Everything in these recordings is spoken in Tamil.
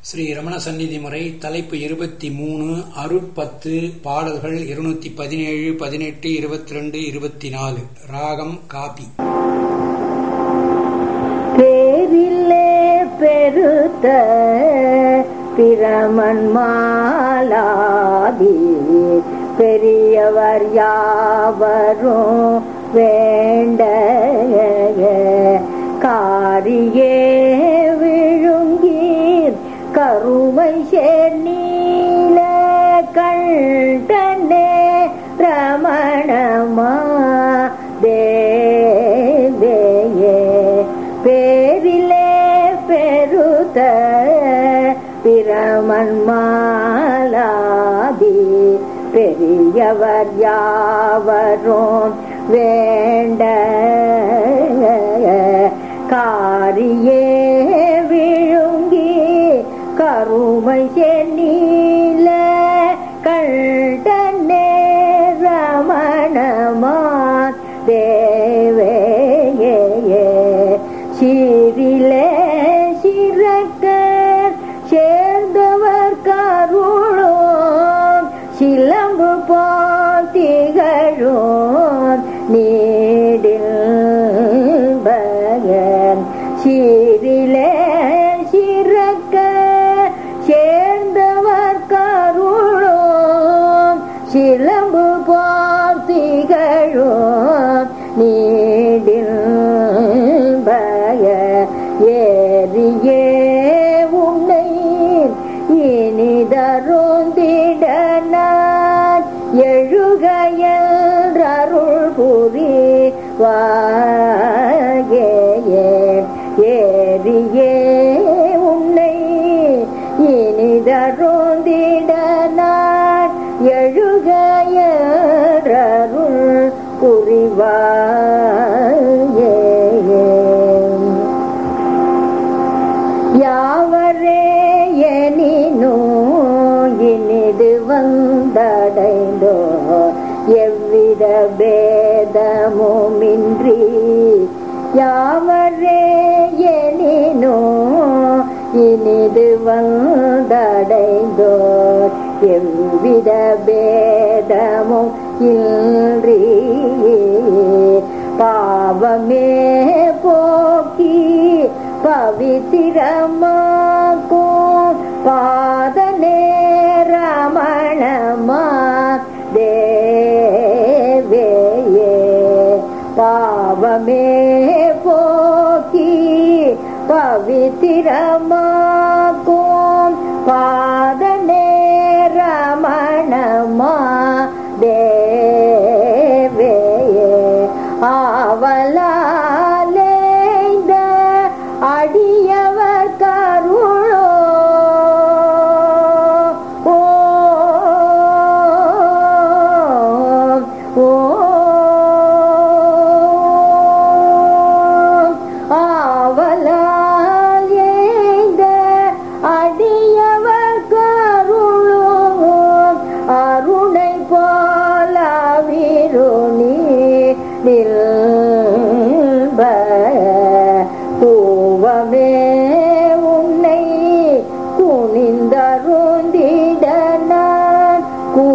ஸ்ரீ ரமண சந்நிதி முறை தலைப்பு இருபத்தி மூணு அருட்பத்து பாடல்கள் இருநூத்தி பதினேழு பதினெட்டு இருபத்தி ரெண்டு இருபத்தி நாலு ராகம் காபி பேரிலே பெருத்த பிரமன் மாலாதி பெரியவர் யாவரும் வேண்ட காரியே விழுங்கீர் கருமை நீல கண்டனே ரமணமா தேவேயே பேரிலே பெருத்த பிரமன் மாலாதி பெரியவர் யாவரும் வேண்ட காரியே விழுங்கி கருமை நீல கண்டனே ரமணமா தேவேயே சீரிலே சிறக்க சேர்ந்தவர் கருளும் சிலம்பு போல் திகழும் நீடில் பகன் சீரிலே சிறக்க சேர்ந்தவர் கருளும் சிலம்பு போல் திகழும் நீடில் பய ஏறியே உன்னை இனிதருந்திடனான் எழுகையல் அருள் புரி வாயே ஏறியே உன்னை இனிதருந்திடனான் எழுகையல் அருள் புரிவாயே யாவரே எனினோ இனிது வந்தடைந்தோ எவ்வித பேதமுமின்றி யாவரே எனினோ இனிது வந்தடைந்தோ எவ்வித பேதமும் இன்றி பாவமே போக்கி பவித்திரமாக்கும் பாதனே ரமணமா தேவேயே பாவமே போக்கி பவித்திரமாக்கும் பாதனே ரமணமா தேவேயே ஆவலாலேந்த அடியவர் கருளோ ஓ ஓ ஆவலாலேந்த அடியவர் கருளோ அருணை போல விருணி நில்ப பூவமே உன்னை குனிந்தருந்திடனான்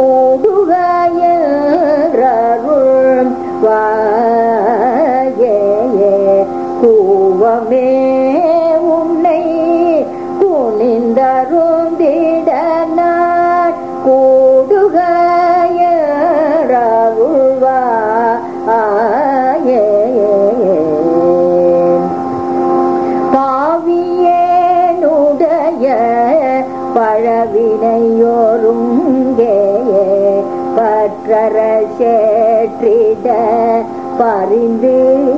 கூடுகையருள் வாயே கூவமே உன்னை குனிந்தருந்திடனான் கூடுகையருள்வா ஆயே பாவியேனுடைய பழவினையோருங்கே பற்றற சேற்றிட பரிந்து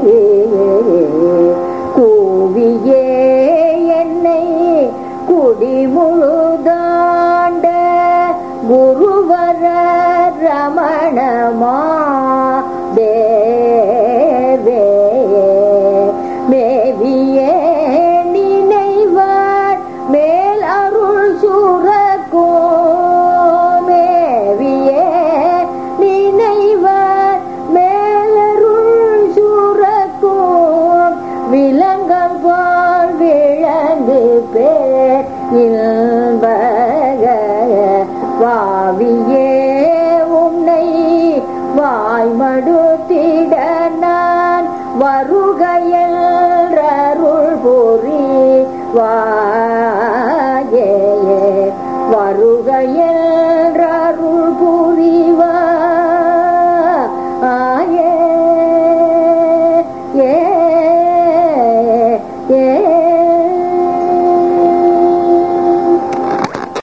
கூவியே என்னை குடிமுழுதாண்ட குருவர ரமணமா தேவே மேவியே நினைவார் மேல் அருள் சுரக்கோ மேவியே நினைவார் மேலருள் சுரக்கோ விலங்கம் போல் விளங்கு பேர் வருகையல்றருள் புரி வாயே வருகையே